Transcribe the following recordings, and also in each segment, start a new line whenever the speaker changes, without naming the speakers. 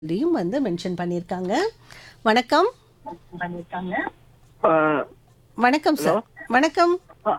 இதையும் வந்து மென்ஷன் பண்ணியிருக்காங்க வணக்கம்
ஆ,
வணக்கம் சார் வணக்கம்
ஆ.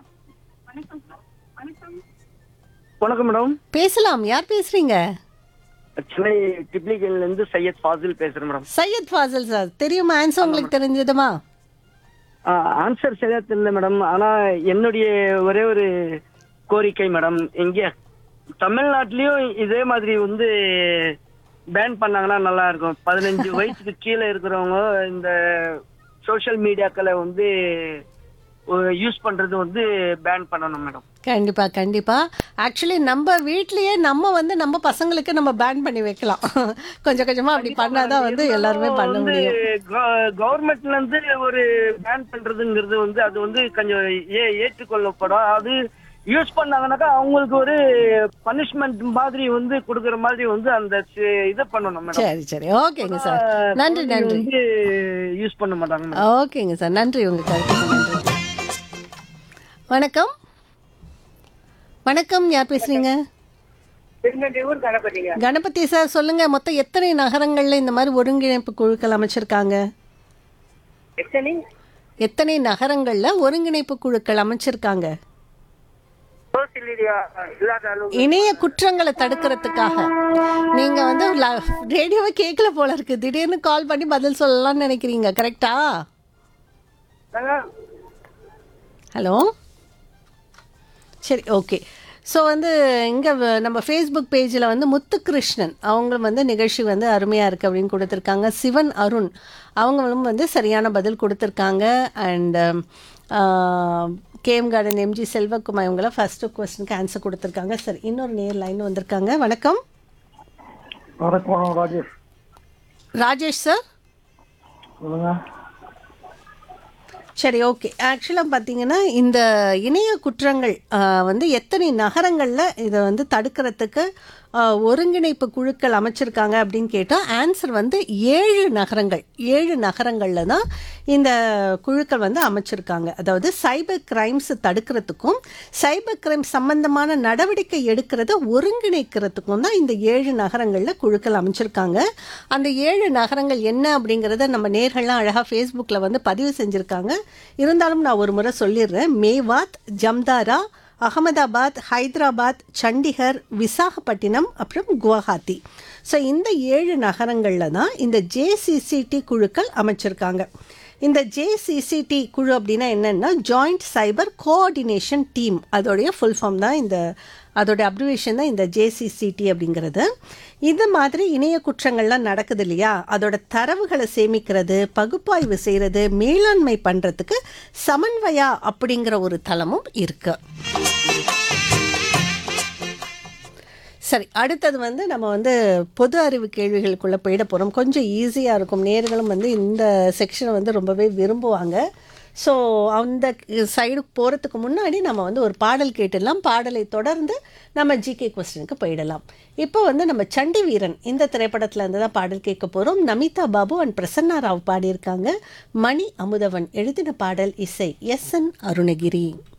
வணக்கம் மேடம்
பேசலாம் யார் பேசுறீங்க
சென்னை டிப்ளிகேல இருந்து சையத் ஃபாசில் பேசுறேன் மேடம்
சையத் ஃபாசில் சார் தெரியுமா ஆன்சர் உங்களுக்கு தெரிஞ்சதுமா
ஆன்சர் சரியா தெரியல மேடம் ஆனா என்னுடைய ஒரே ஒரு கோரிக்கை மேடம் இங்க தமிழ்நாட்டிலயும் இதே மாதிரி வந்து பேன் பண்ணாங்கன்னா நல்லா இருக்கும் பதினஞ்சு வயசுக்கு கீழே இருக்கிறவங்க இந்த சோஷியல் மீடியாக்களை வந்து யூஸ் பண்றது வந்து பேன் பண்ணணும் மேடம்
கண்டிப்பா கண்டிப்பா ஆக்சுவலி நம்ம வீட்லயே நம்ம வந்து நம்ம பசங்களுக்கு நம்ம பேன் பண்ணி வைக்கலாம் கொஞ்சம் கொஞ்சமா அப்படி பண்ணாதான் வந்து எல்லாருமே பண்ண
வந்து
முடியும்
கவர்மெண்ட்ல இருந்து ஒரு பேன் பண்றதுங்கிறது வந்து அது வந்து கொஞ்சம் ஏ- ஏற்றுக்கொள்ளப்படும் அது யூஸ் பண்ணாங்கன்னாக்கா அவங்களுக்கு ஒரு பனிஷ்மெண்ட் மாதிரி வந்து கொடுக்கற மாதிரி வந்து அந்த சி- இதை பண்ணணும் மேடம்
சரி சரி ஓகேங்க சார் நன்றி நன்றி
வந்து யூஸ் பண்ண மாட்டாங்க மேடம்
ஓகேங்க சார் நன்றி உங்க கருத்துக்கு நன்றி வணக்கம் வணக்கம் யார் பேசுறீங்க கணபதி சார் சொல்லுங்க மொத்தம் எத்தனை நகரங்கள்ல இந்த மாதிரி ஒருங்கிணைப்பு குழுக்கள் அமைச்சிருக்காங்க எத்தனை நகரங்கள்ல ஒருங்கிணைப்பு குழுக்கள் அமைச்சிருக்காங்க இணைய குற்றங்களை தடுக்கிறதுக்காக நீங்க வந்து ரேடியோவை கேட்கல போல இருக்கு திடீர்னு கால் பண்ணி பதில் சொல்லலாம்னு நினைக்கிறீங்க கரெக்டா ஹலோ சரி ஓகே ஸோ வந்து இங்கே நம்ம ஃபேஸ்புக் பேஜில் வந்து முத்துகிருஷ்ணன் அவங்க வந்து நிகழ்ச்சி வந்து அருமையாக இருக்குது அப்படின்னு கொடுத்துருக்காங்க சிவன் அருண் அவங்களும் வந்து சரியான பதில் கொடுத்துருக்காங்க and KM garden MG Selvakumar இவங்கள ஃபஸ்ட்டு கொஸ்டினுக்கு ஆன்சர் கொடுத்துருக்காங்க சரி இன்னொரு நேர் லைன் வந்திருக்காங்க வணக்கம்
வணக்கம் ராஜேஷ்
ராஜேஷ் சார்
சொல்லுங்க
சரி ஓகே ஆக்சுவலாக பார்த்தீங்கன்னா இந்த இணைய குற்றங்கள் ஆஹ், வந்து எத்தனை நகரங்களில் இதை வந்து தடுக்கிறதுக்கு ஆஹ், ஒருங்கிணைப்பு குழுக்கள் அமைச்சிருக்காங்க அப்படின்னு கேட்டால் ஆன்சர் வந்து ஏழு நகரங்கள் ஏழு நகரங்களில் தான் இந்த குழுக்கள் வந்து அமைச்சிருக்காங்க அதாவது சைபர் கிரைம்ஸ் தடுக்கிறதுக்கும் சைபர் கிரைம் சம்பந்தமான நடவடிக்கை எடுக்கிறத ஒருங்கிணைக்கிறதுக்கும் தான் இந்த ஏழு நகரங்களில் குழுக்கள் அமைச்சிருக்காங்க அந்த ஏழு நகரங்கள் என்ன அப்படிங்கிறத நம்ம நேர்கள்லாம் அழகாக ஃபேஸ்புக்கில் வந்து பதிவு செஞ்சுருக்காங்க இருந்தாலும் நான் ஒரு முறை சொல்லிடுறேன் மேவாத் ஜம்தாரா அகமதாபாத் ஹைதராபாத் சண்டிகர் விசாகப்பட்டினம் அப்புறம் குவஹாத்தி ஸோ இந்த ஏழு நகரங்களில் தான் இந்த ஜேசிசிடி குழுக்கள் அமைச்சிருக்காங்க இந்த ஜேசிசிடி குழு அப்படின்னா என்னன்னா ஜாயிண்ட் சைபர் கோஆர்டினேஷன் டீம் அதோடைய ஃபுல் ஃபார்ம் தான் இந்த அதோட அப்ரிவேஷன் தான் இந்த ஜேசிசிடி அப்படிங்கிறது இது மாதிரி இணைய குற்றங்கள்லாம் நடக்குது இல்லையா அதோட தரவுகளை சேமிக்கிறது பகுப்பாய்வு செய்கிறது மேலாண்மை பண்ணுறதுக்கு சமன்வயா அப்படிங்கிற ஒரு தளமும் இருக்கு சரி அடுத்தது வந்து நம்ம வந்து பொது அறிவு கேள்விகளுக்குள்ளே போயிட போகிறோம் கொஞ்சம் ஈஸியாக இருக்கும் நேர்களும் வந்து இந்த செக்ஷனை வந்து ரொம்பவே விரும்புவாங்க ஸோ அந்த சைடு போகிறதுக்கு முன்னாடி நம்ம வந்து ஒரு பாடல் கேட்டுடலாம் பாடலை தொடர்ந்து நம்ம ஜிகே கொஸ்டினுக்கு போயிடலாம் இப்போ வந்து நம்ம சண்டி வீரன் இந்த திரைப்படத்தில் இருந்து தான் பாடல் கேட்க போகிறோம் நமிதா பாபு அண்ட் பிரசன்னா ராவ் பாடியிருக்காங்க மணி அமுதவன் எழுதின பாடல் இசை எஸ் என் அருணகிரி